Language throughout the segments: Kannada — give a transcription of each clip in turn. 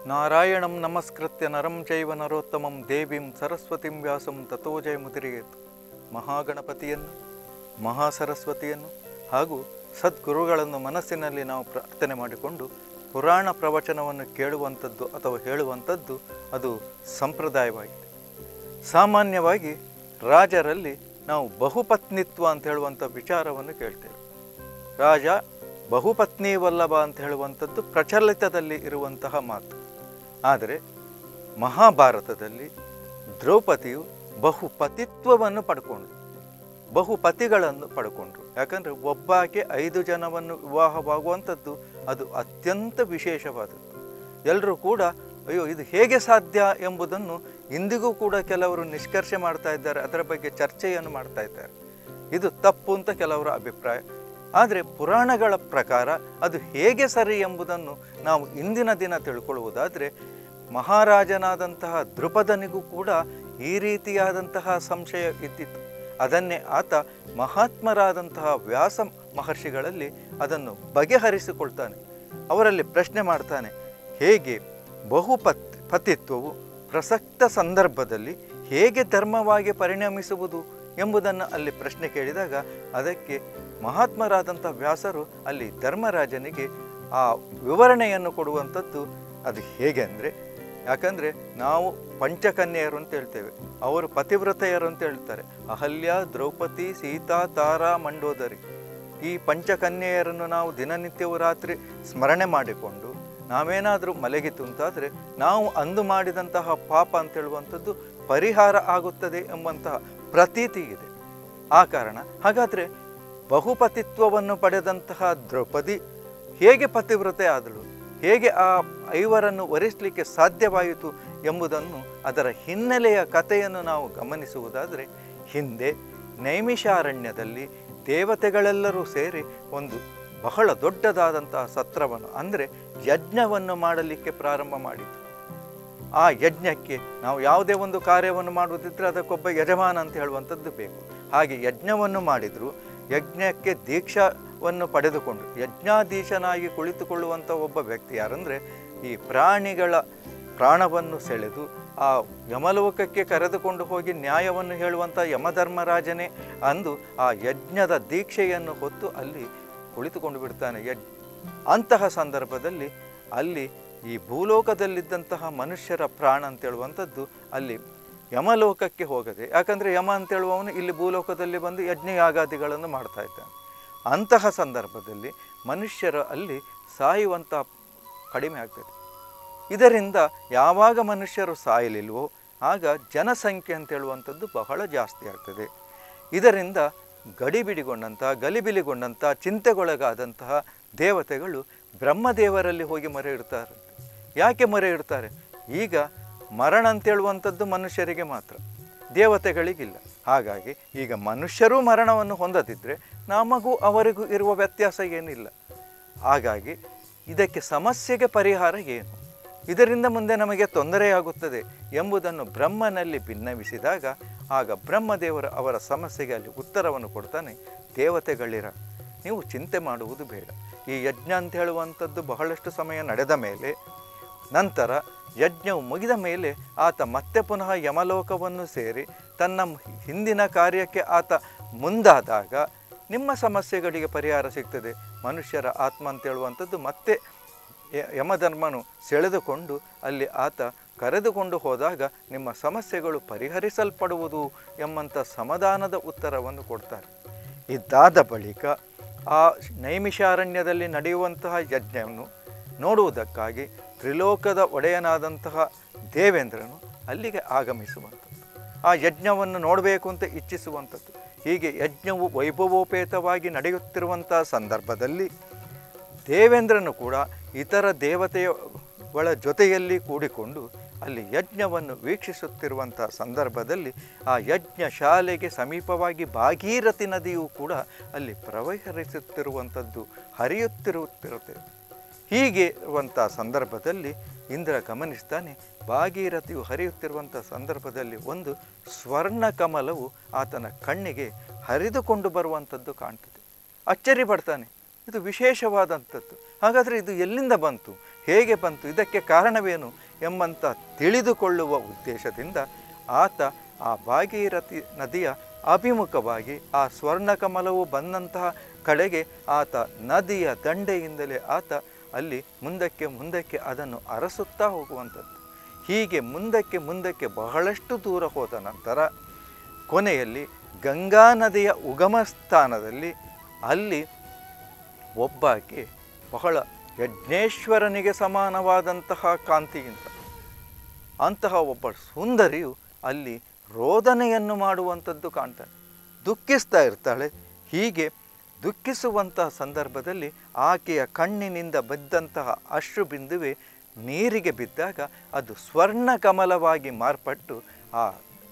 ನಾರಾಯಣಂ ನಮಸ್ಕೃತ್ಯ ನರಂ ಚೈವ ನರೋತ್ತಮಂ ದೇವಿಂ ಸರಸ್ವತಿಂ ವ್ಯಾಸಂ ತಥೋ ಜಯ ಮುದಿರಿಯೇತು ಮಹಾಗಣಪತಿಯನ್ನು ಮಹಾಸರಸ್ವತಿಯನ್ನು ಹಾಗೂ ಸದ್ಗುರುಗಳನ್ನು ಮನಸ್ಸಿನಲ್ಲಿ ನಾವು ಪ್ರಾರ್ಥನೆ ಮಾಡಿಕೊಂಡು ಪುರಾಣ ಪ್ರವಚನವನ್ನು ಕೇಳುವಂಥದ್ದು ಅಥವಾ ಹೇಳುವಂಥದ್ದು ಅದು ಸಂಪ್ರದಾಯವಾಗಿದೆ ಸಾಮಾನ್ಯವಾಗಿ ರಾಜರಲ್ಲಿ ನಾವು ಬಹುಪತ್ನಿತ್ವ ಅಂತ ಹೇಳುವಂಥ ವಿಚಾರವನ್ನು ಕೇಳ್ತೇವೆ ರಾಜ ಬಹುಪತ್ನಿ ವಲ್ಲಭ ಅಂತ ಹೇಳುವಂಥದ್ದು ಪ್ರಚಲಿತದಲ್ಲಿ ಇರುವಂತಹ ಮಾತು ಆದರೆ ಮಹಾಭಾರತದಲ್ಲಿ ದ್ರೌಪದಿಯು ಬಹುಪತಿತ್ವವನ್ನು ಪಡ್ಕೊಂಡ್ರು ಬಹುಪತಿಗಳನ್ನು ಪಡ್ಕೊಂಡ್ರು ಯಾಕಂದರೆ ಒಬ್ಬಾಕೆ ಐದು ಜನವನ್ನು ವಿವಾಹವಾಗುವಂಥದ್ದು ಅದು ಅತ್ಯಂತ ವಿಶೇಷವಾದದ್ದು ಎಲ್ಲರೂ ಕೂಡ ಅಯ್ಯೋ ಇದು ಹೇಗೆ ಸಾಧ್ಯ ಎಂಬುದನ್ನು ಇಂದಿಗೂ ಕೂಡ ಕೆಲವರು ನಿಷ್ಕರ್ಷೆ ಮಾಡ್ತಾ ಇದ್ದಾರೆ ಅದರ ಬಗ್ಗೆ ಚರ್ಚೆಯನ್ನು ಮಾಡ್ತಾ ಇದ್ದಾರೆ ಇದು ತಪ್ಪು ಅಂತ ಕೆಲವರ ಅಭಿಪ್ರಾಯ ಆದರೆ ಪುರಾಣಗಳ ಪ್ರಕಾರ ಅದು ಹೇಗೆ ಸರಿ ಎಂಬುದನ್ನು ನಾವು ಇಂದಿನ ದಿನ ತಿಳ್ಕೊಳ್ಳುವುದಾದರೆ ಮಹಾರಾಜನಾದಂತಹ ದೃಪದನಿಗೂ ಕೂಡ ಈ ರೀತಿಯಾದಂತಹ ಸಂಶಯ ಇದ್ದಿತ್ತು ಅದನ್ನೇ ಆತ ಮಹಾತ್ಮರಾದಂತಹ ವ್ಯಾಸ ಮಹರ್ಷಿಗಳಲ್ಲಿ ಅದನ್ನು ಬಗೆಹರಿಸಿಕೊಳ್ತಾನೆ ಅವರಲ್ಲಿ ಪ್ರಶ್ನೆ ಮಾಡ್ತಾನೆ ಹೇಗೆ ಬಹುಪತ್ ಪತಿತ್ವವು ಪ್ರಸಕ್ತ ಸಂದರ್ಭದಲ್ಲಿ ಹೇಗೆ ಧರ್ಮವಾಗಿ ಪರಿಣಮಿಸುವುದು ಎಂಬುದನ್ನು ಅಲ್ಲಿ ಪ್ರಶ್ನೆ ಕೇಳಿದಾಗ ಅದಕ್ಕೆ ಮಹಾತ್ಮರಾದಂಥ ವ್ಯಾಸರು ಅಲ್ಲಿ ಧರ್ಮರಾಜನಿಗೆ ಆ ವಿವರಣೆಯನ್ನು ಕೊಡುವಂಥದ್ದು ಅದು ಹೇಗೆ ಅಂದರೆ ಯಾಕಂದರೆ ನಾವು ಪಂಚಕನ್ಯೆಯರು ಅಂತ ಹೇಳ್ತೇವೆ ಅವರು ಪತಿವ್ರತೆಯರು ಅಂತ ಹೇಳ್ತಾರೆ ಅಹಲ್ಯ ದ್ರೌಪದಿ ಸೀತಾ ತಾರಾ ಮಂಡೋದರಿ ಈ ಪಂಚಕನ್ಯೆಯರನ್ನು ನಾವು ದಿನನಿತ್ಯವೂ ರಾತ್ರಿ ಸ್ಮರಣೆ ಮಾಡಿಕೊಂಡು ನಾವೇನಾದರೂ ಮಲಗಿತು ಅಂತಾದರೆ ನಾವು ಅಂದು ಮಾಡಿದಂತಹ ಪಾಪ ಅಂತ ಹೇಳುವಂಥದ್ದು ಪರಿಹಾರ ಆಗುತ್ತದೆ ಎಂಬಂತಹ ಪ್ರತೀತಿ ಇದೆ ಆ ಕಾರಣ ಹಾಗಾದರೆ ಬಹುಪತಿತ್ವವನ್ನು ಪಡೆದಂತಹ ದ್ರೌಪದಿ ಹೇಗೆ ಪತಿವ್ರತೆ ಆದಳು ಹೇಗೆ ಆ ಐವರನ್ನು ವರಿಸಲಿಕ್ಕೆ ಸಾಧ್ಯವಾಯಿತು ಎಂಬುದನ್ನು ಅದರ ಹಿನ್ನೆಲೆಯ ಕಥೆಯನ್ನು ನಾವು ಗಮನಿಸುವುದಾದರೆ ಹಿಂದೆ ನೈಮಿಷಾರಣ್ಯದಲ್ಲಿ ದೇವತೆಗಳೆಲ್ಲರೂ ಸೇರಿ ಒಂದು ಬಹಳ ದೊಡ್ಡದಾದಂತಹ ಸತ್ರವನ್ನು ಅಂದರೆ ಯಜ್ಞವನ್ನು ಮಾಡಲಿಕ್ಕೆ ಪ್ರಾರಂಭ ಮಾಡಿತು ಆ ಯಜ್ಞಕ್ಕೆ ನಾವು ಯಾವುದೇ ಒಂದು ಕಾರ್ಯವನ್ನು ಮಾಡುವುದಿದ್ರೆ ಅದಕ್ಕೊಬ್ಬ ಯಜಮಾನ ಅಂತ ಹೇಳುವಂಥದ್ದು ಬೇಕು ಹಾಗೆ ಯಜ್ಞವನ್ನು ಮಾಡಿದರು ಯಜ್ಞಕ್ಕೆ ದೀಕ್ಷಾವನ್ನು ಪಡೆದುಕೊಂಡು ಯಜ್ಞಾಧೀಶನಾಗಿ ಕುಳಿತುಕೊಳ್ಳುವಂಥ ಒಬ್ಬ ವ್ಯಕ್ತಿ ಯಾರಂದರೆ ಈ ಪ್ರಾಣಿಗಳ ಪ್ರಾಣವನ್ನು ಸೆಳೆದು ಆ ಯಮಲೋಕಕ್ಕೆ ಕರೆದುಕೊಂಡು ಹೋಗಿ ನ್ಯಾಯವನ್ನು ಹೇಳುವಂಥ ಯಮಧರ್ಮರಾಜನೇ ಅಂದು ಆ ಯಜ್ಞದ ದೀಕ್ಷೆಯನ್ನು ಹೊತ್ತು ಅಲ್ಲಿ ಕುಳಿತುಕೊಂಡು ಬಿಡ್ತಾನೆ ಯಜ್ ಅಂತಹ ಸಂದರ್ಭದಲ್ಲಿ ಅಲ್ಲಿ ಈ ಭೂಲೋಕದಲ್ಲಿದ್ದಂತಹ ಮನುಷ್ಯರ ಪ್ರಾಣ ಅಂತೇಳುವಂಥದ್ದು ಅಲ್ಲಿ ಯಮಲೋಕಕ್ಕೆ ಹೋಗದೆ ಯಾಕಂದರೆ ಯಮ ಅಂತೇಳುವವನು ಇಲ್ಲಿ ಭೂಲೋಕದಲ್ಲಿ ಬಂದು ಯಜ್ಞ ಯಾಗಾದಿಗಳನ್ನು ಮಾಡ್ತಾ ಇದ್ದಾನೆ ಅಂತಹ ಸಂದರ್ಭದಲ್ಲಿ ಮನುಷ್ಯರ ಅಲ್ಲಿ ಸಾಯುವಂಥ ಕಡಿಮೆ ಆಗ್ತದೆ ಇದರಿಂದ ಯಾವಾಗ ಮನುಷ್ಯರು ಸಾಯಲಿಲ್ವೋ ಆಗ ಜನಸಂಖ್ಯೆ ಅಂತ ಹೇಳುವಂಥದ್ದು ಬಹಳ ಜಾಸ್ತಿ ಆಗ್ತದೆ ಇದರಿಂದ ಗಡಿಬಿಡಿಗೊಂಡಂಥ ಗಲಿಬಿಲಿಗೊಂಡಂಥ ಚಿಂತೆಗೊಳಗಾದಂತಹ ದೇವತೆಗಳು ಬ್ರಹ್ಮದೇವರಲ್ಲಿ ಹೋಗಿ ಮೊರೆ ಇಡ್ತಾರೆ ಯಾಕೆ ಮೊರೆ ಇಡ್ತಾರೆ ಈಗ ಮರಣ ಅಂತೇಳುವಂಥದ್ದು ಮನುಷ್ಯರಿಗೆ ಮಾತ್ರ ದೇವತೆಗಳಿಗಿಲ್ಲ ಹಾಗಾಗಿ ಈಗ ಮನುಷ್ಯರೂ ಮರಣವನ್ನು ಹೊಂದದಿದ್ದರೆ ನಮಗೂ ಅವರಿಗೂ ಇರುವ ವ್ಯತ್ಯಾಸ ಏನಿಲ್ಲ ಹಾಗಾಗಿ ಇದಕ್ಕೆ ಸಮಸ್ಯೆಗೆ ಪರಿಹಾರ ಏನು ಇದರಿಂದ ಮುಂದೆ ನಮಗೆ ತೊಂದರೆಯಾಗುತ್ತದೆ ಎಂಬುದನ್ನು ಬ್ರಹ್ಮನಲ್ಲಿ ಭಿನ್ನವಿಸಿದಾಗ ಆಗ ಬ್ರಹ್ಮದೇವರು ಅವರ ಸಮಸ್ಯೆಗೆ ಅಲ್ಲಿ ಉತ್ತರವನ್ನು ಕೊಡ್ತಾನೆ ದೇವತೆಗಳಿರ ನೀವು ಚಿಂತೆ ಮಾಡುವುದು ಬೇಡ ಈ ಯಜ್ಞ ಅಂತ ಹೇಳುವಂಥದ್ದು ಬಹಳಷ್ಟು ಸಮಯ ನಡೆದ ಮೇಲೆ ನಂತರ ಯಜ್ಞವು ಮುಗಿದ ಮೇಲೆ ಆತ ಮತ್ತೆ ಪುನಃ ಯಮಲೋಕವನ್ನು ಸೇರಿ ತನ್ನ ಹಿಂದಿನ ಕಾರ್ಯಕ್ಕೆ ಆತ ಮುಂದಾದಾಗ ನಿಮ್ಮ ಸಮಸ್ಯೆಗಳಿಗೆ ಪರಿಹಾರ ಸಿಗ್ತದೆ ಮನುಷ್ಯರ ಆತ್ಮ ಅಂತ ಹೇಳುವಂಥದ್ದು ಮತ್ತೆ ಯ- ಯಮಧರ್ಮನು ಸೆಳೆದುಕೊಂಡು ಅಲ್ಲಿ ಆತ ಕರೆದುಕೊಂಡು ಹೋದಾಗ ನಿಮ್ಮ ಸಮಸ್ಯೆಗಳು ಪರಿಹರಿಸಲ್ಪಡುವುದು ಎಂಬಂಥ ಸಮಾಧಾನದ ಉತ್ತರವನ್ನು ಕೊಡ್ತಾರೆ ಇದಾದ ಬಳಿಕ ಆ ನೈಮಿಷಾರಣ್ಯದಲ್ಲಿ ನಡೆಯುವಂತಹ ಯಜ್ಞವನ್ನು ನೋಡುವುದಕ್ಕಾಗಿ ತ್ರಿಲೋಕದ ಒಡೆಯನಾದಂತಹ ದೇವೇಂದ್ರನು ಅಲ್ಲಿಗೆ ಆಗಮಿಸುವಂಥದ್ದು ಆ ಯಜ್ಞವನ್ನು ನೋಡಬೇಕು ಅಂತ ಇಚ್ಛಿಸುವಂಥದ್ದು ಹೀಗೆ ಯಜ್ಞವು ವೈಭವೋಪೇತವಾಗಿ ನಡೆಯುತ್ತಿರುವಂಥ ಸಂದರ್ಭದಲ್ಲಿ ದೇವೇಂದ್ರನು ಕೂಡ ಇತರ ದೇವತೆಗಳ ಜೊತೆಯಲ್ಲಿ ಕೂಡಿಕೊಂಡು ಅಲ್ಲಿ ಯಜ್ಞವನ್ನು ವೀಕ್ಷಿಸುತ್ತಿರುವಂಥ ಸಂದರ್ಭದಲ್ಲಿ ಆ ಯಜ್ಞ ಶಾಲೆಗೆ ಸಮೀಪವಾಗಿ ಭಾಗೀರಥಿ ನದಿಯು ಕೂಡ ಅಲ್ಲಿ ಪ್ರವಹರಿಸುತ್ತಿರುವಂಥದ್ದು ಹರಿಯುತ್ತಿರುತ್ತಿರುತ್ತದೆ ಹೀಗೆ ಇರುವಂಥ ಸಂದರ್ಭದಲ್ಲಿ ಇಂದ್ರ ಗಮನಿಸ್ತಾನೆ ಭಾಗೀರಥಿಯು ಹರಿಯುತ್ತಿರುವಂಥ ಸಂದರ್ಭದಲ್ಲಿ ಒಂದು ಸ್ವರ್ಣ ಕಮಲವು ಆತನ ಕಣ್ಣಿಗೆ ಹರಿದುಕೊಂಡು ಬರುವಂಥದ್ದು ಕಾಣ್ತದೆ ಅಚ್ಚರಿ ಪಡ್ತಾನೆ ಇದು ವಿಶೇಷವಾದಂಥದ್ದು ಹಾಗಾದರೆ ಇದು ಎಲ್ಲಿಂದ ಬಂತು ಹೇಗೆ ಬಂತು ಇದಕ್ಕೆ ಕಾರಣವೇನು ಎಂಬಂತ ತಿಳಿದುಕೊಳ್ಳುವ ಉದ್ದೇಶದಿಂದ ಆತ ಆ ಭಾಗೀರಥಿ ನದಿಯ ಅಭಿಮುಖವಾಗಿ ಆ ಸ್ವರ್ಣಕಮಲವು ಬಂದಂತಹ ಕಡೆಗೆ ಆತ ನದಿಯ ದಂಡೆಯಿಂದಲೇ ಆತ ಅಲ್ಲಿ ಮುಂದಕ್ಕೆ ಮುಂದಕ್ಕೆ ಅದನ್ನು ಅರಸುತ್ತಾ ಹೋಗುವಂಥದ್ದು ಹೀಗೆ ಮುಂದಕ್ಕೆ ಮುಂದಕ್ಕೆ ಬಹಳಷ್ಟು ದೂರ ಹೋದ ನಂತರ ಕೊನೆಯಲ್ಲಿ ಗಂಗಾ ನದಿಯ ಉಗಮ ಸ್ಥಾನದಲ್ಲಿ ಅಲ್ಲಿ ಒಬ್ಬಾಕೆ ಬಹಳ ಯಜ್ಞೇಶ್ವರನಿಗೆ ಸಮಾನವಾದಂತಹ ಕಾಂತಿಗಿಂತ ಅಂತಹ ಒಬ್ಬ ಸುಂದರಿಯು ಅಲ್ಲಿ ರೋದನೆಯನ್ನು ಮಾಡುವಂಥದ್ದು ಕಾಣ್ತಾಳೆ ದುಃಖಿಸ್ತಾ ಇರ್ತಾಳೆ ಹೀಗೆ ದುಃಖಿಸುವಂತಹ ಸಂದರ್ಭದಲ್ಲಿ ಆಕೆಯ ಕಣ್ಣಿನಿಂದ ಬಿದ್ದಂತಹ ಅಶ್ರು ಬಿಂದುವೆ ನೀರಿಗೆ ಬಿದ್ದಾಗ ಅದು ಸ್ವರ್ಣ ಕಮಲವಾಗಿ ಮಾರ್ಪಟ್ಟು ಆ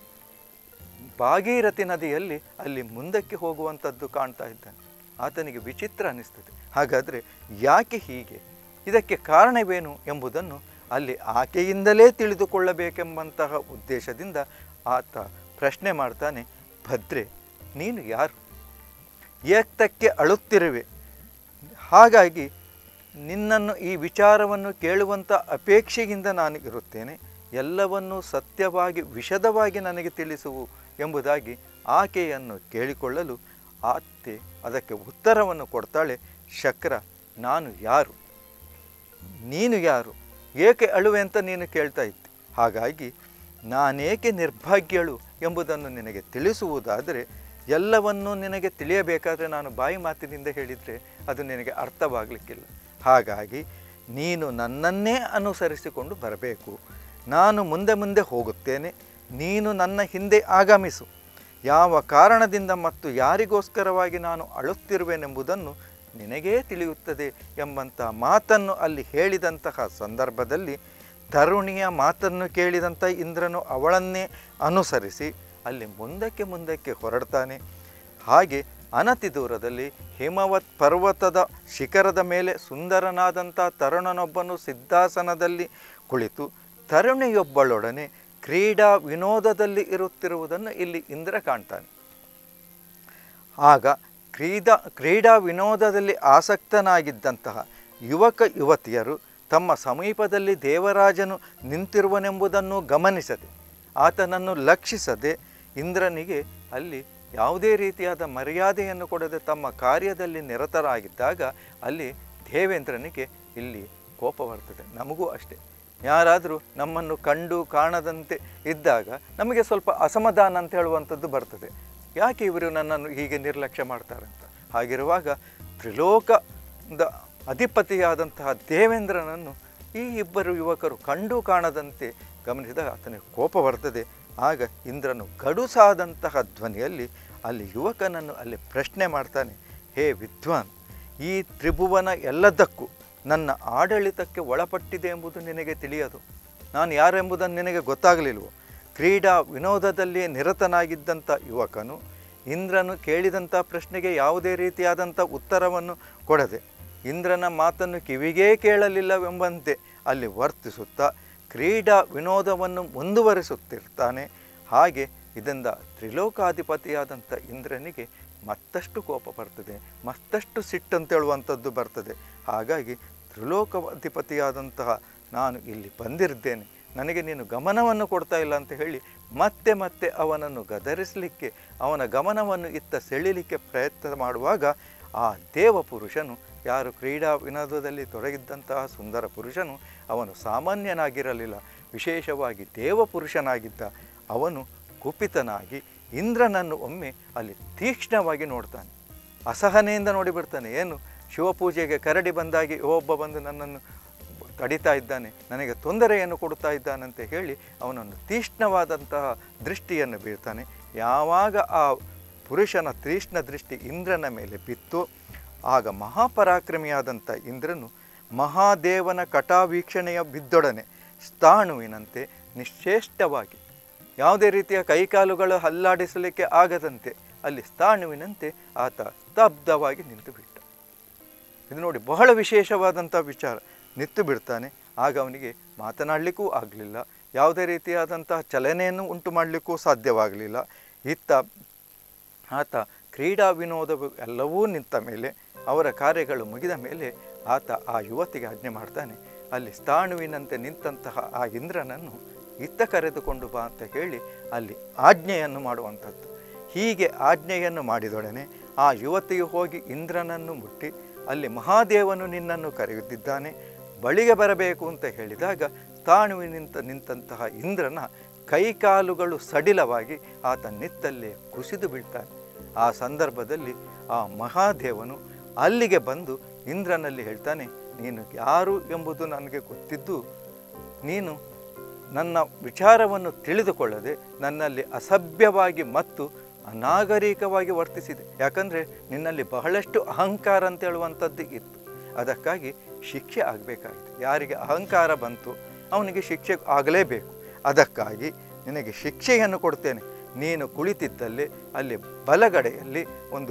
ಭಾಗೀರಥಿ ನದಿಯಲ್ಲಿ ಅಲ್ಲಿ ಮುಂದಕ್ಕೆ ಹೋಗುವಂಥದ್ದು ಕಾಣ್ತಾ ಇದ್ದಾನೆ ಆತನಿಗೆ ವಿಚಿತ್ರ ಅನಿಸ್ತದೆ ಹಾಗಾದರೆ ಯಾಕೆ ಹೀಗೆ ಇದಕ್ಕೆ ಕಾರಣವೇನು ಎಂಬುದನ್ನು ಅಲ್ಲಿ ಆಕೆಯಿಂದಲೇ ತಿಳಿದುಕೊಳ್ಳಬೇಕೆಂಬಂತಹ ಉದ್ದೇಶದಿಂದ ಆತ ಪ್ರಶ್ನೆ ಮಾಡ್ತಾನೆ ಭದ್ರೆ ನೀನು ಯಾರು ಏಕ್ತಕ್ಕೆ ಅಳುತ್ತಿರುವೆ ಹಾಗಾಗಿ ನಿನ್ನನ್ನು ಈ ವಿಚಾರವನ್ನು ಕೇಳುವಂಥ ಅಪೇಕ್ಷೆಯಿಂದ ನಾನು ಇರುತ್ತೇನೆ ಎಲ್ಲವನ್ನೂ ಸತ್ಯವಾಗಿ ವಿಶದವಾಗಿ ನನಗೆ ತಿಳಿಸುವು ಎಂಬುದಾಗಿ ಆಕೆಯನ್ನು ಕೇಳಿಕೊಳ್ಳಲು ಆತೆ ಅದಕ್ಕೆ ಉತ್ತರವನ್ನು ಕೊಡ್ತಾಳೆ ಶಕ್ರ ನಾನು ಯಾರು ನೀನು ಯಾರು ಏಕೆ ಅಳುವೆ ಅಂತ ನೀನು ಕೇಳ್ತಾ ಇದ್ದೆ ಹಾಗಾಗಿ ನಾನೇಕೆ ನಿರ್ಭಾಗ್ಯಳು ಎಂಬುದನ್ನು ನಿನಗೆ ತಿಳಿಸುವುದಾದರೆ ಎಲ್ಲವನ್ನೂ ನಿನಗೆ ತಿಳಿಯಬೇಕಾದರೆ ನಾನು ಬಾಯಿ ಮಾತಿನಿಂದ ಹೇಳಿದರೆ ಅದು ನಿನಗೆ ಅರ್ಥವಾಗಲಿಕ್ಕಿಲ್ಲ ಹಾಗಾಗಿ ನೀನು ನನ್ನನ್ನೇ ಅನುಸರಿಸಿಕೊಂಡು ಬರಬೇಕು ನಾನು ಮುಂದೆ ಮುಂದೆ ಹೋಗುತ್ತೇನೆ ನೀನು ನನ್ನ ಹಿಂದೆ ಆಗಮಿಸು ಯಾವ ಕಾರಣದಿಂದ ಮತ್ತು ಯಾರಿಗೋಸ್ಕರವಾಗಿ ನಾನು ಅಳುತ್ತಿರುವೆನೆಂಬುದನ್ನು ನಿನಗೇ ತಿಳಿಯುತ್ತದೆ ಎಂಬಂಥ ಮಾತನ್ನು ಅಲ್ಲಿ ಹೇಳಿದಂತಹ ಸಂದರ್ಭದಲ್ಲಿ ತರುಣಿಯ ಮಾತನ್ನು ಕೇಳಿದಂಥ ಇಂದ್ರನು ಅವಳನ್ನೇ ಅನುಸರಿಸಿ ಅಲ್ಲಿ ಮುಂದಕ್ಕೆ ಮುಂದಕ್ಕೆ ಹೊರಡ್ತಾನೆ ಹಾಗೆ ಅನತಿ ದೂರದಲ್ಲಿ ಹಿಮವತ್ ಪರ್ವತದ ಶಿಖರದ ಮೇಲೆ ಸುಂದರನಾದಂಥ ತರುಣನೊಬ್ಬನು ಸಿದ್ಧಾಸನದಲ್ಲಿ ಕುಳಿತು ತರುಣಿಯೊಬ್ಬಳೊಡನೆ ಕ್ರೀಡಾ ವಿನೋದದಲ್ಲಿ ಇರುತ್ತಿರುವುದನ್ನು ಇಲ್ಲಿ ಇಂದ್ರ ಕಾಣ್ತಾನೆ ಆಗ ಕ್ರೀಡಾ ಕ್ರೀಡಾ ವಿನೋದದಲ್ಲಿ ಆಸಕ್ತನಾಗಿದ್ದಂತಹ ಯುವಕ ಯುವತಿಯರು ತಮ್ಮ ಸಮೀಪದಲ್ಲಿ ದೇವರಾಜನು ನಿಂತಿರುವನೆಂಬುದನ್ನು ಗಮನಿಸದೆ ಆತನನ್ನು ಲಕ್ಷಿಸದೆ ಇಂದ್ರನಿಗೆ ಅಲ್ಲಿ ಯಾವುದೇ ರೀತಿಯಾದ ಮರ್ಯಾದೆಯನ್ನು ಕೊಡದೆ ತಮ್ಮ ಕಾರ್ಯದಲ್ಲಿ ನಿರತರಾಗಿದ್ದಾಗ ಅಲ್ಲಿ ದೇವೇಂದ್ರನಿಗೆ ಇಲ್ಲಿ ಕೋಪ ಬರ್ತದೆ ನಮಗೂ ಅಷ್ಟೇ ಯಾರಾದರೂ ನಮ್ಮನ್ನು ಕಂಡು ಕಾಣದಂತೆ ಇದ್ದಾಗ ನಮಗೆ ಸ್ವಲ್ಪ ಅಸಮಾಧಾನ ಅಂತ ಹೇಳುವಂಥದ್ದು ಬರ್ತದೆ ಯಾಕೆ ಇವರು ನನ್ನನ್ನು ಹೀಗೆ ನಿರ್ಲಕ್ಷ್ಯ ಮಾಡ್ತಾರೆ ಅಂತ ಹಾಗಿರುವಾಗ ತ್ರಿಲೋಕದ ಅಧಿಪತಿಯಾದಂತಹ ದೇವೇಂದ್ರನನ್ನು ಈ ಇಬ್ಬರು ಯುವಕರು ಕಂಡು ಕಾಣದಂತೆ ಗಮನಿಸಿದಾಗ ಆತನಿಗೆ ಕೋಪ ಬರ್ತದೆ ಆಗ ಇಂದ್ರನು ಗಡುಸಾದಂತಹ ಧ್ವನಿಯಲ್ಲಿ ಅಲ್ಲಿ ಯುವಕನನ್ನು ಅಲ್ಲಿ ಪ್ರಶ್ನೆ ಮಾಡ್ತಾನೆ ಹೇ ವಿದ್ವಾನ್ ಈ ತ್ರಿಭುವನ ಎಲ್ಲದಕ್ಕೂ ನನ್ನ ಆಡಳಿತಕ್ಕೆ ಒಳಪಟ್ಟಿದೆ ಎಂಬುದು ನಿನಗೆ ತಿಳಿಯದು ನಾನು ಯಾರೆಂಬುದನ್ನು ನಿನಗೆ ಗೊತ್ತಾಗಲಿಲ್ವೋ ಕ್ರೀಡಾ ವಿನೋದದಲ್ಲಿ ನಿರತನಾಗಿದ್ದಂಥ ಯುವಕನು ಇಂದ್ರನು ಕೇಳಿದಂಥ ಪ್ರಶ್ನೆಗೆ ಯಾವುದೇ ರೀತಿಯಾದಂಥ ಉತ್ತರವನ್ನು ಕೊಡದೆ ಇಂದ್ರನ ಮಾತನ್ನು ಕಿವಿಗೇ ಕೇಳಲಿಲ್ಲವೆಂಬಂತೆ ಅಲ್ಲಿ ವರ್ತಿಸುತ್ತಾ ಕ್ರೀಡಾ ವಿನೋದವನ್ನು ಮುಂದುವರಿಸುತ್ತಿರ್ತಾನೆ ಹಾಗೆ ಇದರಿಂದ ತ್ರಿಲೋಕಾಧಿಪತಿಯಾದಂಥ ಇಂದ್ರನಿಗೆ ಮತ್ತಷ್ಟು ಕೋಪ ಬರ್ತದೆ ಮತ್ತಷ್ಟು ಸಿಟ್ಟಂತೇಳುವಂಥದ್ದು ಬರ್ತದೆ ಹಾಗಾಗಿ ತ್ರಿಲೋಕಾಧಿಪತಿಯಾದಂತಹ ನಾನು ಇಲ್ಲಿ ಬಂದಿದ್ದೇನೆ ನನಗೆ ನೀನು ಗಮನವನ್ನು ಕೊಡ್ತಾ ಇಲ್ಲ ಅಂತ ಹೇಳಿ ಮತ್ತೆ ಮತ್ತೆ ಅವನನ್ನು ಗದರಿಸಲಿಕ್ಕೆ ಅವನ ಗಮನವನ್ನು ಇತ್ತ ಸೆಳಿಲಿಕ್ಕೆ ಪ್ರಯತ್ನ ಮಾಡುವಾಗ ಆ ದೇವ ಪುರುಷನು ಯಾರು ಕ್ರೀಡಾ ವಿನೋದದಲ್ಲಿ ತೊಡಗಿದ್ದಂತಹ ಸುಂದರ ಪುರುಷನು ಅವನು ಸಾಮಾನ್ಯನಾಗಿರಲಿಲ್ಲ ವಿಶೇಷವಾಗಿ ದೇವ ಪುರುಷನಾಗಿದ್ದ ಅವನು ಕುಪಿತನಾಗಿ ಇಂದ್ರನನ್ನು ಒಮ್ಮೆ ಅಲ್ಲಿ ತೀಕ್ಷ್ಣವಾಗಿ ನೋಡ್ತಾನೆ ಅಸಹನೆಯಿಂದ ನೋಡಿ ಬಿಡ್ತಾನೆ ಏನು ಶಿವಪೂಜೆಗೆ ಕರಡಿ ಬಂದಾಗಿ ಒಬ್ಬ ಬಂದು ನನ್ನನ್ನು ತಡಿತಾ ಇದ್ದಾನೆ ನನಗೆ ತೊಂದರೆಯನ್ನು ಕೊಡ್ತಾ ಇದ್ದಾನಂತ ಹೇಳಿ ಅವನನ್ನು ತೀಕ್ಷ್ಣವಾದಂತಹ ದೃಷ್ಟಿಯನ್ನು ಬೀಳ್ತಾನೆ ಯಾವಾಗ ಆ ಪುರುಷನ ತೀಕ್ಷ್ಣ ದೃಷ್ಟಿ ಇಂದ್ರನ ಮೇಲೆ ಬಿತ್ತು ಆಗ ಮಹಾಪರಾಕ್ರಮಿಯಾದಂಥ ಇಂದ್ರನು ಮಹಾದೇವನ ಕಟಾವೀಕ್ಷಣೆಯ ಬಿದ್ದೊಡನೆ ಸ್ಥಾಣುವಿನಂತೆ ನಿಶ್ಚೇಷ್ಟವಾಗಿ ಯಾವುದೇ ರೀತಿಯ ಕೈಕಾಲುಗಳು ಹಲ್ಲಾಡಿಸಲಿಕ್ಕೆ ಆಗದಂತೆ ಅಲ್ಲಿ ಸ್ಥಾಣುವಿನಂತೆ ಆತ ಸ್ತಬ್ಧವಾಗಿ ನಿಂತು ಬಿಟ್ಟ ಇದು ನೋಡಿ ಬಹಳ ವಿಶೇಷವಾದಂಥ ವಿಚಾರ ನಿಂತು ಬಿಡ್ತಾನೆ ಆಗ ಅವನಿಗೆ ಮಾತನಾಡಲಿಕ್ಕೂ ಆಗಲಿಲ್ಲ ಯಾವುದೇ ರೀತಿಯಾದಂತಹ ಚಲನೆಯನ್ನು ಉಂಟು ಮಾಡಲಿಕ್ಕೂ ಸಾಧ್ಯವಾಗಲಿಲ್ಲ ಇತ್ತ ಆತ ಕ್ರೀಡಾ ವಿನೋದವು ಎಲ್ಲವೂ ನಿಂತ ಮೇಲೆ ಅವರ ಕಾರ್ಯಗಳು ಮುಗಿದ ಮೇಲೆ ಆತ ಆ ಯುವತಿಗೆ ಆಜ್ಞೆ ಮಾಡ್ತಾನೆ ಅಲ್ಲಿ ಸ್ಥಾಣುವಿನಂತೆ ನಿಂತಹ ಆ ಇಂದ್ರನನ್ನು ಇತ್ತ ಕರೆದುಕೊಂಡು ಬಾ ಅಂತ ಹೇಳಿ ಅಲ್ಲಿ ಆಜ್ಞೆಯನ್ನು ಮಾಡುವಂಥದ್ದು ಹೀಗೆ ಆಜ್ಞೆಯನ್ನು ಮಾಡಿದೊಡನೆ ಆ ಯುವತಿಯು ಹೋಗಿ ಇಂದ್ರನನ್ನು ಮುಟ್ಟಿ ಅಲ್ಲಿ ಮಹಾದೇವನು ನಿನ್ನನ್ನು ಕರೆಯುತ್ತಿದ್ದಾನೆ ಬಳಿಗೆ ಬರಬೇಕು ಅಂತ ಹೇಳಿದಾಗ ತಾಣುವಿನಿಂತ ನಿಂತಹ ಇಂದ್ರನ ಕೈಕಾಲುಗಳು ಸಡಿಲವಾಗಿ ಆತ ನಿತ್ತಲ್ಲೇ ಕುಸಿದು ಬೀಳ್ತಾನೆ ಆ ಸಂದರ್ಭದಲ್ಲಿ ಆ ಮಹಾದೇವನು ಅಲ್ಲಿಗೆ ಬಂದು ಇಂದ್ರನಲ್ಲಿ ಹೇಳ್ತಾನೆ ನೀನು ಯಾರು ಎಂಬುದು ನನಗೆ ಗೊತ್ತಿದ್ದು ನೀನು ನನ್ನ ವಿಚಾರವನ್ನು ತಿಳಿದುಕೊಳ್ಳದೆ ನನ್ನಲ್ಲಿ ಅಸಭ್ಯವಾಗಿ ಮತ್ತು ಅನಾಗರಿಕವಾಗಿ ವರ್ತಿಸಿದೆ ಯಾಕಂದರೆ ನಿನ್ನಲ್ಲಿ ಬಹಳಷ್ಟು ಅಹಂಕಾರ ಅಂತ ಹೇಳುವಂಥದ್ದು ಇತ್ತು ಅದಕ್ಕಾಗಿ ಶಿಕ್ಷೆ ಆಗಬೇಕಾಗಿದೆ ಯಾರಿಗೆ ಅಹಂಕಾರ ಬಂತು ಅವನಿಗೆ ಶಿಕ್ಷೆ ಆಗಲೇಬೇಕು ಅದಕ್ಕಾಗಿ ನಿನಗೆ ಶಿಕ್ಷೆಯನ್ನು ಕೊಡ್ತೇನೆ ನೀನು ಕುಳಿತಿದ್ದಲ್ಲಿ ಅಲ್ಲಿ ಬಲಗಡೆಯಲ್ಲಿ ಒಂದು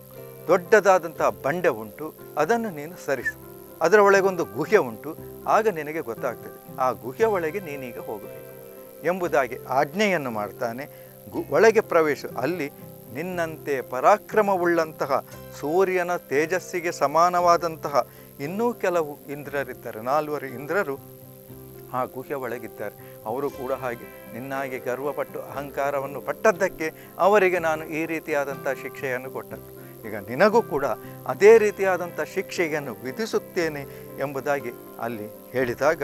ದೊಡ್ಡದಾದಂತಹ ಬಂಡೆ ಉಂಟು ಅದನ್ನು ನೀನು ಸರಿಸು ಅದರ ಒಳಗೊಂದು ಗುಹೆ ಉಂಟು ಆಗ ನಿನಗೆ ಗೊತ್ತಾಗ್ತದೆ ಆ ಗುಹೆ ಒಳಗೆ ನೀನೀಗ ಹೋಗಬೇಕು ಎಂಬುದಾಗಿ ಆಜ್ಞೆಯನ್ನು ಮಾಡ್ತಾನೆ ಗು ಒಳಗೆ ಪ್ರವೇಶ ಅಲ್ಲಿ ನಿನ್ನಂತೆ ಪರಾಕ್ರಮವುಳ್ಳಂತಹ ಸೂರ್ಯನ ತೇಜಸ್ಸಿಗೆ ಸಮಾನವಾದಂತಹ ಇನ್ನೂ ಕೆಲವು ಇಂದ್ರರಿದ್ದಾರೆ ನಾಲ್ವರು ಇಂದ್ರರು ಆ ಗುಹೆ ಒಳಗಿದ್ದಾರೆ ಅವರು ಕೂಡ ಹಾಗೆ ನಿನ್ನಾಗಿ ಗರ್ವಪಟ್ಟು ಅಹಂಕಾರವನ್ನು ಪಟ್ಟದ್ದಕ್ಕೆ ಅವರಿಗೆ ನಾನು ಈ ರೀತಿಯಾದಂಥ ಶಿಕ್ಷೆಯನ್ನು ಕೊಟ್ಟದ್ದು ಈಗ ನಿನಗೂ ಕೂಡ ಅದೇ ರೀತಿಯಾದಂಥ ಶಿಕ್ಷೆಯನ್ನು ವಿಧಿಸುತ್ತೇನೆ ಎಂಬುದಾಗಿ ಅಲ್ಲಿ ಹೇಳಿದಾಗ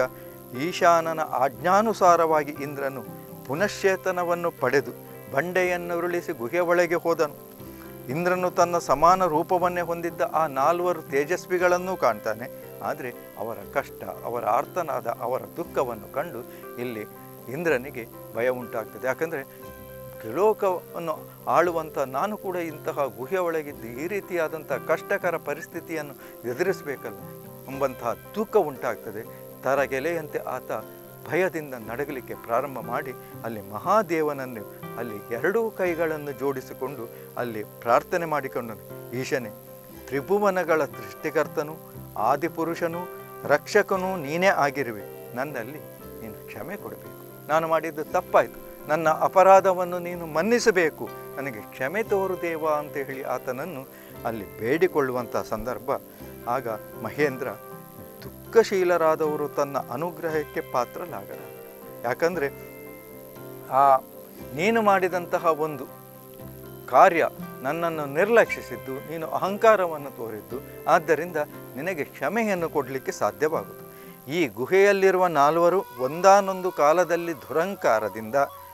ಈಶಾನನ ಆಜ್ಞಾನುಸಾರವಾಗಿ ಇಂದ್ರನು ಪುನಶ್ಚೇತನವನ್ನು ಪಡೆದು ಬಂಡೆಯನ್ನು ಉರುಳಿಸಿ ಗುಹೆ ಒಳಗೆ ಹೋದನು ಇಂದ್ರನು ತನ್ನ ಸಮಾನ ರೂಪವನ್ನೇ ಹೊಂದಿದ್ದ ಆ ನಾಲ್ವರು ತೇಜಸ್ವಿಗಳನ್ನೂ ಕಾಣ್ತಾನೆ ಆದರೆ ಅವರ ಕಷ್ಟ ಅವರ ಆರ್ತನಾದ ಅವರ ದುಃಖವನ್ನು ಕಂಡು ಇಲ್ಲಿ ಇಂದ್ರನಿಗೆ ಭಯ ಉಂಟಾಗ್ತದೆ ಯಾಕಂದರೆ ತ್ರಿಲೋಕವನ್ನು ಆಳುವಂಥ ನಾನು ಕೂಡ ಇಂತಹ ಗುಹೆ ಒಳಗಿದ್ದು ಈ ರೀತಿಯಾದಂಥ ಕಷ್ಟಕರ ಪರಿಸ್ಥಿತಿಯನ್ನು ಎದುರಿಸಬೇಕಲ್ಲ ಎಂಬಂತಹ ದುಃಖ ಉಂಟಾಗ್ತದೆ ತರಗೆಲೆಯಂತೆ ಆತ ಭಯದಿಂದ ನಡಗಲಿಕ್ಕೆ ಪ್ರಾರಂಭ ಮಾಡಿ ಅಲ್ಲಿ ಮಹಾದೇವನನ್ನು ಅಲ್ಲಿ ಎರಡೂ ಕೈಗಳನ್ನು ಜೋಡಿಸಿಕೊಂಡು ಅಲ್ಲಿ ಪ್ರಾರ್ಥನೆ ಮಾಡಿಕೊಂಡನು ಈಶನೇ ತ್ರಿಭುವನಗಳ ಸೃಷ್ಟಿಕರ್ತನು ಆದಿಪುರುಷನು ರಕ್ಷಕನೂ ನೀನೇ ಆಗಿರುವೆ ನನ್ನಲ್ಲಿ ನೀನು ಕ್ಷಮೆ ಕೊಡಬೇಕು ನಾನು ಮಾಡಿದ್ದು ತಪ್ಪಾಯಿತು ನನ್ನ ಅಪರಾಧವನ್ನು ನೀನು ಮನ್ನಿಸಬೇಕು ನನಗೆ ಕ್ಷಮೆ ತೋರು ದೇವ ಅಂತ ಹೇಳಿ ಆತನನ್ನು ಅಲ್ಲಿ ಬೇಡಿಕೊಳ್ಳುವಂಥ ಸಂದರ್ಭ ಆಗ ಮಹೇಂದ್ರ ದುಃಖಶೀಲರಾದವರು ತನ್ನ ಅನುಗ್ರಹಕ್ಕೆ ಪಾತ್ರಲಾಗಲ್ಲ ಯಾಕಂದರೆ ಆ ನೀನು ಮಾಡಿದಂತಹ ಒಂದು ಕಾರ್ಯ ನನ್ನನ್ನು ನಿರ್ಲಕ್ಷಿಸಿದ್ದು ನೀನು ಅಹಂಕಾರವನ್ನು ತೋರಿದ್ದು ಆದ್ದರಿಂದ ನಿನಗೆ ಕ್ಷಮೆಯನ್ನು ಕೊಡಲಿಕ್ಕೆ ಸಾಧ್ಯವಾಗುವುದು ಈ ಗುಹೆಯಲ್ಲಿರುವ ನಾಲ್ವರು ಒಂದಾನೊಂದು ಕಾಲದಲ್ಲಿ ದುರಂಕಾರದಿಂದ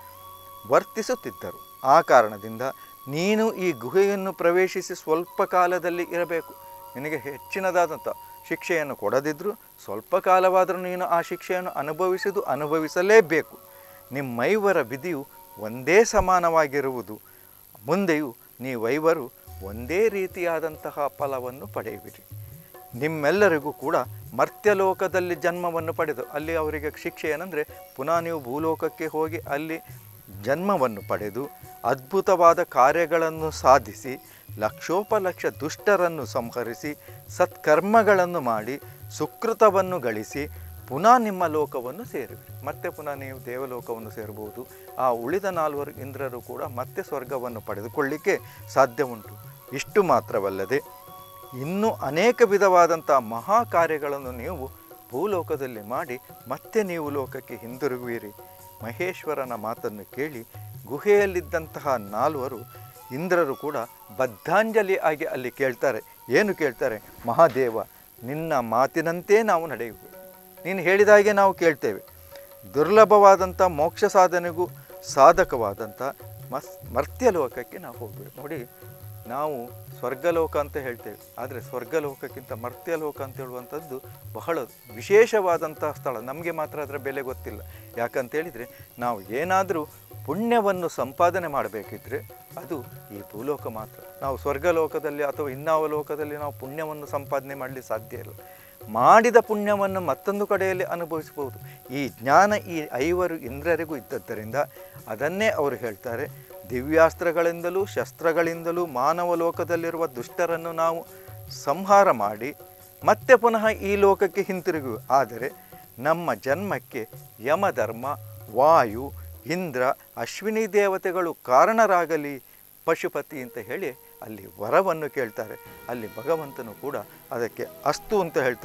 ವರ್ತಿಸುತ್ತಿದ್ದರು ಆ ಕಾರಣದಿಂದ ನೀನು ಈ ಗುಹೆಯನ್ನು ಪ್ರವೇಶಿಸಿ ಸ್ವಲ್ಪ ಕಾಲದಲ್ಲಿ ಇರಬೇಕು ನಿನಗೆ ಹೆಚ್ಚಿನದಾದಂಥ ಶಿಕ್ಷೆಯನ್ನು ಕೊಡದಿದ್ದರೂ ಸ್ವಲ್ಪ ಕಾಲವಾದರೂ ನೀನು ಆ ಶಿಕ್ಷೆಯನ್ನು ಅನುಭವಿಸಿದು ಅನುಭವಿಸಲೇಬೇಕು ನಿಮ್ಮೈವರ ವಿಧಿಯು ಒಂದೇ ಸಮಾನವಾಗಿರುವುದು ಮುಂದೆಯೂ ನೀವೈವರು ಒಂದೇ ರೀತಿಯಾದಂತಹ ಫಲವನ್ನು ಪಡೆಯುವಿರಿ ನಿಮ್ಮೆಲ್ಲರಿಗೂ ಕೂಡ ಮರ್ತ್ಯಲೋಕದಲ್ಲಿ ಜನ್ಮವನ್ನು ಪಡೆದು ಅಲ್ಲಿ ಅವರಿಗೆ ಶಿಕ್ಷೆ ಏನಂದರೆ ಪುನಃ ನೀವು ಭೂಲೋಕಕ್ಕೆ ಹೋಗಿ ಅಲ್ಲಿ ಜನ್ಮವನ್ನು ಪಡೆದು ಅದ್ಭುತವಾದ ಕಾರ್ಯಗಳನ್ನು ಸಾಧಿಸಿ ಲಕ್ಷೋಪಲಕ್ಷ ದುಷ್ಟರನ್ನು ಸಂಹರಿಸಿ ಸತ್ಕರ್ಮಗಳನ್ನು ಮಾಡಿ ಸುಕೃತವನ್ನು ಗಳಿಸಿ ಪುನಃ ನಿಮ್ಮ ಲೋಕವನ್ನು ಸೇರುವಿರಿ ಮತ್ತೆ ಪುನಃ ನೀವು ದೇವಲೋಕವನ್ನು ಸೇರಬಹುದು ಆ ಉಳಿದ ನಾಲ್ವರು ಇಂದ್ರರು ಕೂಡ ಮತ್ತೆ ಸ್ವರ್ಗವನ್ನು ಪಡೆದುಕೊಳ್ಳಿಕ್ಕೆ ಸಾಧ್ಯ ಉಂಟು ಇಷ್ಟು ಮಾತ್ರವಲ್ಲದೆ ಇನ್ನೂ ಅನೇಕ ವಿಧವಾದಂಥ ಮಹಾ ಕಾರ್ಯಗಳನ್ನು ನೀವು ಭೂಲೋಕದಲ್ಲಿ ಮಾಡಿ ಮತ್ತೆ ನೀವು ಲೋಕಕ್ಕೆ ಹಿಂದಿರುಗುವಿರಿ ಮಹೇಶ್ವರನ ಮಾತನ್ನು ಕೇಳಿ ಗುಹೆಯಲ್ಲಿದ್ದಂತಹ ನಾಲ್ವರು ಇಂದ್ರರು ಕೂಡ ಬದ್ಧಾಂಜಲಿ ಆಗಿ ಅಲ್ಲಿ ಕೇಳ್ತಾರೆ ಏನು ಕೇಳ್ತಾರೆ ಮಹಾದೇವ ನಿನ್ನ ಮಾತಿನಂತೆ ನಾವು ನಡೆಯುವೆ ನೀನು ಹೇಳಿದ ಹಾಗೆ ನಾವು ಕೇಳ್ತೇವೆ ದುರ್ಲಭವಾದಂಥ ಮೋಕ್ಷ ಸಾಧನೆಗೂ ಸಾಧಕವಾದಂಥ ಮಸ್ ಮರ್ತ್ಯಲೋಕಕ್ಕೆ ನಾವು ಹೋಗ್ಬೇಕು ನೋಡಿ ನಾವು ಸ್ವರ್ಗಲೋಕ ಅಂತ ಹೇಳ್ತೇವೆ ಆದರೆ ಸ್ವರ್ಗಲೋಕಕ್ಕಿಂತ ಮರ್ತ್ಯಲೋಕ ಅಂತ ಹೇಳುವಂಥದ್ದು ಬಹಳ ವಿಶೇಷವಾದಂಥ ಸ್ಥಳ ನಮಗೆ ಮಾತ್ರ ಅದರ ಬೆಲೆ ಗೊತ್ತಿಲ್ಲ ಯಾಕಂತೇಳಿದರೆ ನಾವು ಏನಾದರೂ ಪುಣ್ಯವನ್ನು ಸಂಪಾದನೆ ಮಾಡಬೇಕಿದ್ರೆ ಅದು ಈ ಭೂಲೋಕ ಮಾತ್ರ ನಾವು ಸ್ವರ್ಗಲೋಕದಲ್ಲಿ ಅಥವಾ ಇನ್ನಾವ ಲೋಕದಲ್ಲಿ ನಾವು ಪುಣ್ಯವನ್ನು ಸಂಪಾದನೆ ಮಾಡಲಿಕ್ಕೆ ಸಾಧ್ಯ ಇಲ್ಲ ಮಾಡಿದ ಪುಣ್ಯವನ್ನು ಮತ್ತೊಂದು ಕಡೆಯಲ್ಲಿ ಅನುಭವಿಸಬಹುದು ಈ ಜ್ಞಾನ ಈ ಐವರು ಇಂದ್ರರಿಗೂ ಇದ್ದದ್ದರಿಂದ ಅದನ್ನೇ ಅವರು ಹೇಳ್ತಾರೆ ದಿವ್ಯಾಸ್ತ್ರಗಳಿಂದಲೂ ಶಸ್ತ್ರಗಳಿಂದಲೂ ಮಾನವ ಲೋಕದಲ್ಲಿರುವ ದುಷ್ಟರನ್ನು ನಾವು ಸಂಹಾರ ಮಾಡಿ ಮತ್ತೆ ಪುನಃ ಈ ಲೋಕಕ್ಕೆ ಹಿಂತಿರುಗುವೆ ಆದರೆ ನಮ್ಮ ಜನ್ಮಕ್ಕೆ ಯಮಧರ್ಮ ವಾಯು ಇಂದ್ರ ಅಶ್ವಿನಿ ದೇವತೆಗಳು ಕಾರಣರಾಗಲಿ ಪಶುಪತಿ ಅಂತ ಹೇಳಿ ಅಲ್ಲಿ ವರವನ್ನು ಕೇಳ್ತಾರೆ ಅಲ್ಲಿ ಭಗವಂತನು ಕೂಡ ಅದಕ್ಕೆ ಅಸ್ತು ಅಂತ ಹೇಳ್ತಾನೆ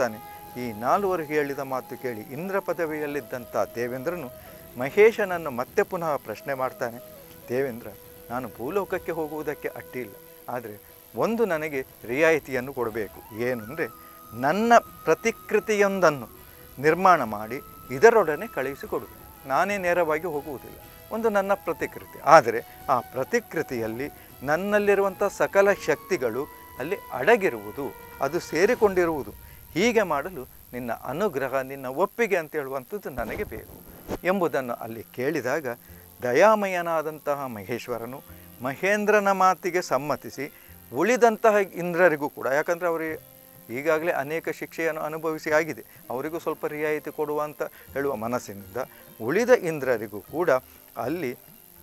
ಈ ನಾಲ್ವರು ಹೇಳಿದ ಮಾತು ಕೇಳಿ ಇಂದ್ರ ಪದವಿಯಲ್ಲಿದ್ದಂಥ ದೇವೇಂದ್ರನು ಮಹೇಶನನ್ನು ಮತ್ತೆ ಪುನಃ ಪ್ರಶ್ನೆ ಮಾಡ್ತಾನೆ ದೇವೇಂದ್ರ ನಾನು ಭೂಲೋಕಕ್ಕೆ ಹೋಗುವುದಕ್ಕೆ ಅಡ್ಡಿಲ್ಲ ಆದರೆ ಒಂದು ನನಗೆ ರಿಯಾಯಿತಿಯನ್ನು ಕೊಡಬೇಕು ಏನು ಅಂದರೆ ನನ್ನ ಪ್ರತಿಕೃತಿಯೊಂದನ್ನು ನಿರ್ಮಾಣ ಮಾಡಿ ಇದರೊಡನೆ ಕಳುಹಿಸಿಕೊಡು ನಾನೇ ನೇರವಾಗಿ ಹೋಗುವುದಿಲ್ಲ ಒಂದು ನನ್ನ ಪ್ರತಿಕೃತಿ ಆದರೆ ಆ ಪ್ರತಿಕೃತಿಯಲ್ಲಿ ನನ್ನಲ್ಲಿರುವಂಥ ಸಕಲ ಶಕ್ತಿಗಳು ಅಲ್ಲಿ ಅಡಗಿರುವುದು ಅದು ಸೇರಿಕೊಂಡಿರುವುದು ಹೀಗೆ ಮಾಡಲು ನಿನ್ನ ಅನುಗ್ರಹ ನಿನ್ನ ಒಪ್ಪಿಗೆ ಅಂತ ಹೇಳುವಂಥದ್ದು ನನಗೆ ಬೇಕು ಎಂಬುದನ್ನು ಅಲ್ಲಿ ಕೇಳಿದಾಗ ದಯಾಮಯನಾದಂತಹ ಮಹೇಶ್ವರನು ಮಹೇಂದ್ರನ ಮಾತಿಗೆ ಸಮ್ಮತಿಸಿ ಉಳಿದಂತಹ ಇಂದ್ರರಿಗೂ ಕೂಡ ಯಾಕಂದರೆ ಅವರಿಗೆ ಈಗಾಗಲೇ ಅನೇಕ ಶಿಕ್ಷೆಯನ್ನು ಅನುಭವಿಸಿ ಆಗಿದೆ ಅವರಿಗೂ ಸ್ವಲ್ಪ ರಿಯಾಯಿತಿ ಕೊಡುವಂತ ಹೇಳುವ ಮನಸ್ಸಿನಿಂದ ಉಳಿದ ಇಂದ್ರರಿಗೂ ಕೂಡ ಅಲ್ಲಿ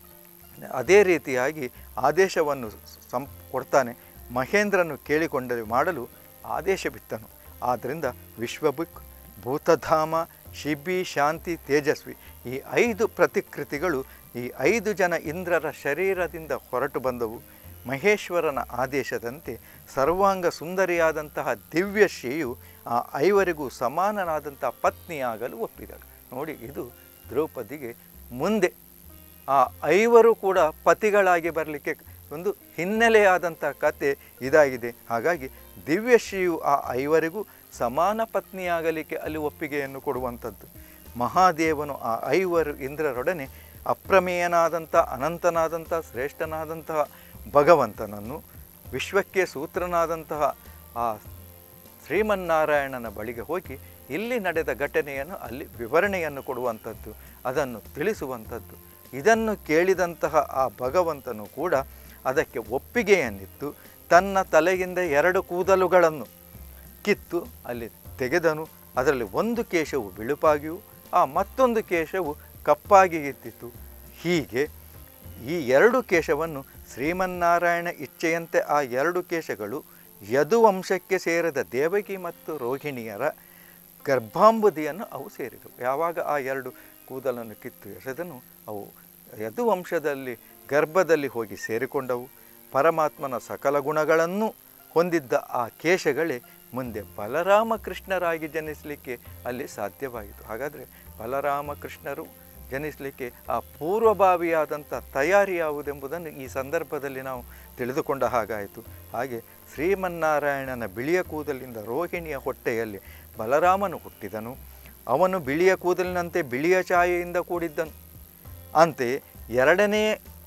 ಅದೇ ರೀತಿಯಾಗಿ ಆದೇಶವನ್ನು ಸಂ ಕೊಡ್ತಾನೆ ಮಹೇಂದ್ರನು ಕೇಳಿಕೊಂಡರೆ ಮಾಡಲು ಆದೇಶ ಬಿತ್ತನು ಆದ್ದರಿಂದ ವಿಶ್ವಬುಕ್ ಭೂತಧಾಮ ಶಿಬಿ ಶಾಂತಿ ತೇಜಸ್ವಿ ಈ ಐದು ಪ್ರತಿಕೃತಿಗಳು ಈ ಐದು ಜನ ಇಂದ್ರರ ಶರೀರದಿಂದ ಹೊರಟು ಬಂದವು ಮಹೇಶ್ವರನ ಆದೇಶದಂತೆ ಸರ್ವಾಂಗ ಸುಂದರಿಯಾದಂತಹ ದಿವ್ಯಶ್ರೀಯು ಆ ಐವರಿಗೂ ಸಮಾನನಾದಂತಹ ಪತ್ನಿಯಾಗಲು ಒಪ್ಪಿದಳು ನೋಡಿ ಇದು ದ್ರೌಪದಿಗೆ ಮುಂದೆ ಆ ಐವರು ಕೂಡ ಪತಿಗಳಾಗಿ ಬರಲಿಕ್ಕೆ ಒಂದು ಹಿನ್ನೆಲೆಯಾದಂಥ ಕತೆ ಇದಾಗಿದೆ ಹಾಗಾಗಿ ದಿವ್ಯಶ್ರೀಯು ಆ ಐವರಿಗೂ ಸಮಾನ ಪತ್ನಿಯಾಗಲಿಕ್ಕೆ ಅಲ್ಲಿ ಒಪ್ಪಿಗೆಯನ್ನು ಕೊಡುವಂಥದ್ದು ಮಹಾದೇವನು ಆ ಐವರು ಇಂದ್ರರೊಡನೆ ಅಪ್ರಮೇಯನಾದಂಥ ಅನಂತನಾದಂಥ ಶ್ರೇಷ್ಠನಾದಂತಹ ಭಗವಂತನನ್ನು ವಿಶ್ವಕ್ಕೆ ಸೂತ್ರನಾದಂತಹ ಆ ಶ್ರೀಮನ್ನಾರಾಯಣನ ಬಳಿಗೆ ಹೋಗಿ ಇಲ್ಲಿ ನಡೆದ ಘಟನೆಯನ್ನು ಅಲ್ಲಿ ವಿವರಣೆಯನ್ನು ಕೊಡುವಂಥದ್ದು ಅದನ್ನು ತಿಳಿಸುವಂಥದ್ದು ಇದನ್ನು ಕೇಳಿದಂತಹ ಆ ಭಗವಂತನು ಕೂಡ ಅದಕ್ಕೆ ಒಪ್ಪಿಗೆಯನ್ನಿತ್ತು ತನ್ನ ತಲೆಯಿಂದ ಎರಡು ಕೂದಲುಗಳನ್ನು ಕಿತ್ತು ಅಲ್ಲಿ ತೆಗೆದನು ಅದರಲ್ಲಿ ಒಂದು ಕೇಶವು ಬಿಳುಪಾಗಿಯೂ ಆ ಮತ್ತೊಂದು ಕೇಶವು ಕಪ್ಪಾಗಿ ಇತ್ತಿತ್ತು ಹೀಗೆ ಈ ಎರಡು ಕೇಶವನ್ನು ಶ್ರೀಮನ್ನಾರಾಯಣ ಇಚ್ಛೆಯಂತೆ ಆ ಎರಡು ಕೇಶಗಳು ಯದುವಂಶಕ್ಕೆ ಸೇರಿದ ದೇವಕಿ ಮತ್ತು ರೋಹಿಣಿಯರ ಗರ್ಭಾಂಬುದಿಯನ್ನು ಅವು ಸೇರಿದವು ಯಾವಾಗ ಆ ಎರಡು ಕೂದಲನ್ನು ಕಿತ್ತು ಎಸೆದನು ಅವು ಯದುವಂಶದಲ್ಲಿ ಗರ್ಭದಲ್ಲಿ ಹೋಗಿ ಸೇರಿಕೊಂಡವು ಪರಮಾತ್ಮನ ಸಕಲ ಗುಣಗಳನ್ನು ಹೊಂದಿದ್ದ ಆ ಕೇಶಗಳೇ ಮುಂದೆ ಬಲರಾಮಕೃಷ್ಣರಾಗಿ ಜನಿಸಲಿಕ್ಕೆ ಅಲ್ಲಿ ಸಾಧ್ಯವಾಯಿತು ಹಾಗಾದರೆ ಬಲರಾಮಕೃಷ್ಣರು ಜನಿಸಲಿಕ್ಕೆ ಆ ಪೂರ್ವಭಾವಿಯಾದಂಥ ತಯಾರಿ ಯಾವುದೆಂಬುದನ್ನು ಈ ಸಂದರ್ಭದಲ್ಲಿ ನಾವು ತಿಳಿದುಕೊಂಡ ಹಾಗಾಯಿತು ಹಾಗೆ ಶ್ರೀಮನ್ನಾರಾಯಣನ ಬಿಳಿಯ ಕೂದಲಿಂದ ರೋಹಿಣಿಯ ಹೊಟ್ಟೆಯಲ್ಲಿ ಬಲರಾಮನು ಹುಟ್ಟಿದನು ಅವನು ಬಿಳಿಯ ಕೂದಲಿನಂತೆ ಬಿಳಿಯ ಛಾಯೆಯಿಂದ ಕೂಡಿದ್ದನು ಅಂತೆಯೇ ಎರಡನೇ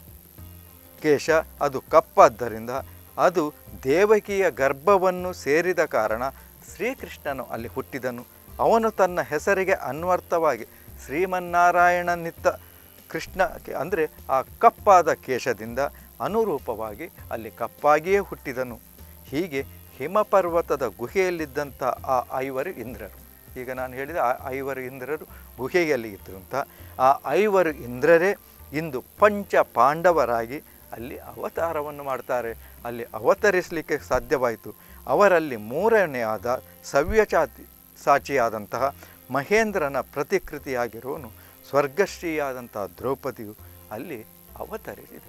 ಕೇಶ ಅದು ಕಪ್ಪಾದ್ದರಿಂದ ಅದು ದೇವಕಿಯ ಗರ್ಭವನ್ನು ಸೇರಿದ ಕಾರಣ ಶ್ರೀಕೃಷ್ಣನು ಅಲ್ಲಿ ಹುಟ್ಟಿದನು ಅವನು ತನ್ನ ಹೆಸರಿಗೆ ಅನ್ವರ್ಥವಾಗಿ ಶ್ರೀಮನ್ನಾರಾಯಣನಿತ್ತ ಕೃಷ್ಣಕ್ಕೆ ಅಂದರೆ ಆ ಕಪ್ಪಾದ ಕೇಶದಿಂದ ಅನುರೂಪವಾಗಿ ಅಲ್ಲಿ ಕಪ್ಪಾಗಿಯೇ ಹುಟ್ಟಿದನು ಹೀಗೆ ಹಿಮಪರ್ವತದ ಗುಹೆಯಲ್ಲಿದ್ದಂಥ ಆ ಐವರು ಇಂದ್ರರು ಈಗ ನಾನು ಹೇಳಿದ ಆ ಐವರು ಇಂದ್ರರು ಗುಹೆಯಲ್ಲಿ ಇದ್ದರು ಅಂತ ಆ ಐವರು ಇಂದ್ರರೇ ಇಂದು ಪಂಚ ಪಾಂಡವರಾಗಿ ಅಲ್ಲಿ ಅವತಾರವನ್ನು ಮಾಡ್ತಾರೆ ಅಲ್ಲಿ ಅವತರಿಸಲಿಕ್ಕೆ ಸಾಧ್ಯವಾಯಿತು ಅವರಲ್ಲಿ ಮೂರನೆಯಾದ ಸವ್ಯಚಾತಿ ಸಾಚಿಯಾದಂತಹ ಮಹೇಂದ್ರನ ಪ್ರತಿಕೃತಿಯಾಗಿರುವನು ಸ್ವರ್ಗಶ್ರೀಯಾದಂಥ ದ್ರೌಪದಿಯು ಅಲ್ಲಿ ಅವತರಿಸಿದಳು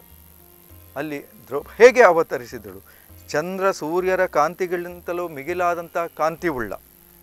ಅಲ್ಲಿ ದ್ರೌ ಹೇಗೆ ಅವತರಿಸಿದಳು ಚಂದ್ರ ಸೂರ್ಯರ ಕಾಂತಿಗಳಿಂತಲೂ ಮಿಗಿಲಾದಂಥ ಕಾಂತಿವುಳ್ಳ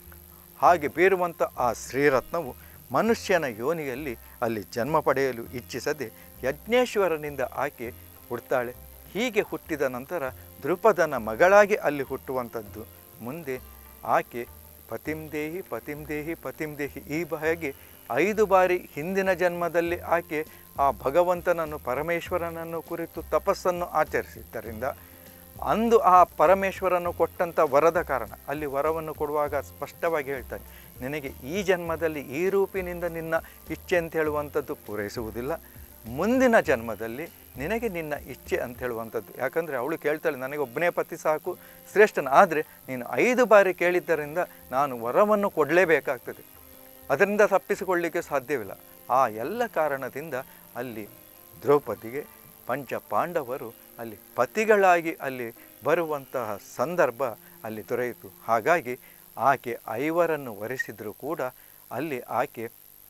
ಹಾಗೆ ಬೀರುವಂಥ ಆ ಶ್ರೀರತ್ನವು ಮನುಷ್ಯನ ಯೋನಿಯಲ್ಲಿ ಅಲ್ಲಿ ಜನ್ಮ ಪಡೆಯಲು ಇಚ್ಛಿಸದೆ ಯಜ್ಞೇಶ್ವರನಿಂದ ಆಕೆ ಹುಡ್ತಾಳೆ ಹೀಗೆ ಹುಟ್ಟಿದ ನಂತರ ದೃಪದನ ಮಗಳಾಗಿ ಅಲ್ಲಿ ಹುಟ್ಟುವಂಥದ್ದು ಮುಂದೆ ಆಕೆ ಪತಿಂದೇಹಿ ಪತಿಂದೇಹಿ ಪತಿಂದೇಹಿ ಈ ಹಾಗೆ ಐದು ಬಾರಿ ಹಿಂದಿನ ಜನ್ಮದಲ್ಲಿ ಆಕೆ ಆ ಭಗವಂತನನ್ನು ಪರಮೇಶ್ವರನನ್ನು ಕುರಿತು ತಪಸ್ಸನ್ನು ಆಚರಿಸಿದ್ದರಿಂದ ಅಂದು ಆ ಪರಮೇಶ್ವರನು ಕೊಟ್ಟಂಥ ವರದ ಕಾರಣ ಅಲ್ಲಿ ವರವನ್ನು ಕೊಡುವಾಗ ಸ್ಪಷ್ಟವಾಗಿ ಹೇಳ್ತಾನೆ ನಿನಗೆ ಈ ಜನ್ಮದಲ್ಲಿ ಈ ರೂಪಿನಿಂದ ನಿನ್ನ ಇಚ್ಛೆ ಅಂತ ಹೇಳುವಂಥದ್ದು ಪೂರೈಸುವುದಿಲ್ಲ ಮುಂದಿನ ಜನ್ಮದಲ್ಲಿ ನಿನಗೆ ನಿನ್ನ ಇಚ್ಛೆ ಅಂತ ಹೇಳುವಂಥದ್ದು ಯಾಕಂದರೆ ಅವಳು ಕೇಳ್ತಾಳೆ ನನಗೆ ಒಬ್ಬನೇ ಪತಿ ಸಾಕು ಶ್ರೇಷ್ಠನ ಆದರೆ ನೀನು ಐದು ಬಾರಿ ಕೇಳಿದ್ದರಿಂದ ನಾನು ವರವನ್ನು ಕೊಡಲೇಬೇಕಾಗ್ತದೆ ಅದರಿಂದ ತಪ್ಪಿಸಿಕೊಳ್ಳಲಿಕ್ಕೆ ಸಾಧ್ಯವಿಲ್ಲ ಆ ಎಲ್ಲ ಕಾರಣದಿಂದ ಅಲ್ಲಿ ದ್ರೌಪದಿಗೆ ಪಂಚ ಪಾಂಡವರು ಅಲ್ಲಿ ಪತಿಗಳಾಗಿ ಅಲ್ಲಿ ಬರುವಂತಹ ಸಂದರ್ಭ ಅಲ್ಲಿ ದೊರೆಯಿತು ಹಾಗಾಗಿ ಆಕೆ ಐವರನ್ನು ವರಿಸಿದರೂ ಕೂಡ ಅಲ್ಲಿ ಆಕೆ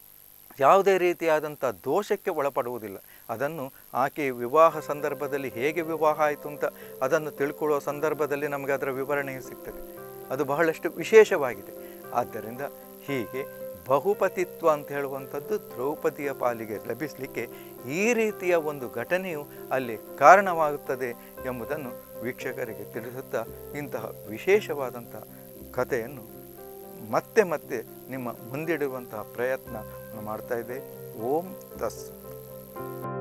ಯಾವುದೇ ರೀತಿಯಾದಂಥ ದೋಷಕ್ಕೆ ಒಳಪಡುವುದಿಲ್ಲ ಅದನ್ನು ಆಕೆ ವಿವಾಹ ಸಂದರ್ಭದಲ್ಲಿ ಹೇಗೆ ವಿವಾಹ ಆಯಿತು ಅಂತ ಅದನ್ನು ತಿಳ್ಕೊಳ್ಳುವ ಸಂದರ್ಭದಲ್ಲಿ ನಮಗೆ ಅದರ ವಿವರಣೆಯು ಸಿಗ್ತದೆ ಅದು ಬಹಳಷ್ಟು ವಿಶೇಷವಾಗಿದೆ ಆದ್ದರಿಂದ ಹೀಗೆ ಬಹುಪತಿತ್ವ ಅಂತ ಹೇಳುವಂಥದ್ದು ದ್ರೌಪದಿಯ ಪಾಲಿಗೆ ಲಭಿಸಲಿಕ್ಕೆ ಈ ರೀತಿಯ ಒಂದು ಘಟನೆಯು ಅಲ್ಲಿ ಕಾರಣವಾಗುತ್ತದೆ ಎಂಬುದನ್ನು ವೀಕ್ಷಕರಿಗೆ ತಿಳಿಸುತ್ತಾ ಇಂತಹ ವಿಶೇಷವಾದಂಥ ಕಥೆಯನ್ನು ಮತ್ತೆ ಮತ್ತೆ ನಿಮ್ಮ ಮುಂದಿಡುವಂತಹ ಪ್ರಯತ್ನ ಮಾಡ್ತಾ ಇದೆ ಓಂ ತಸ್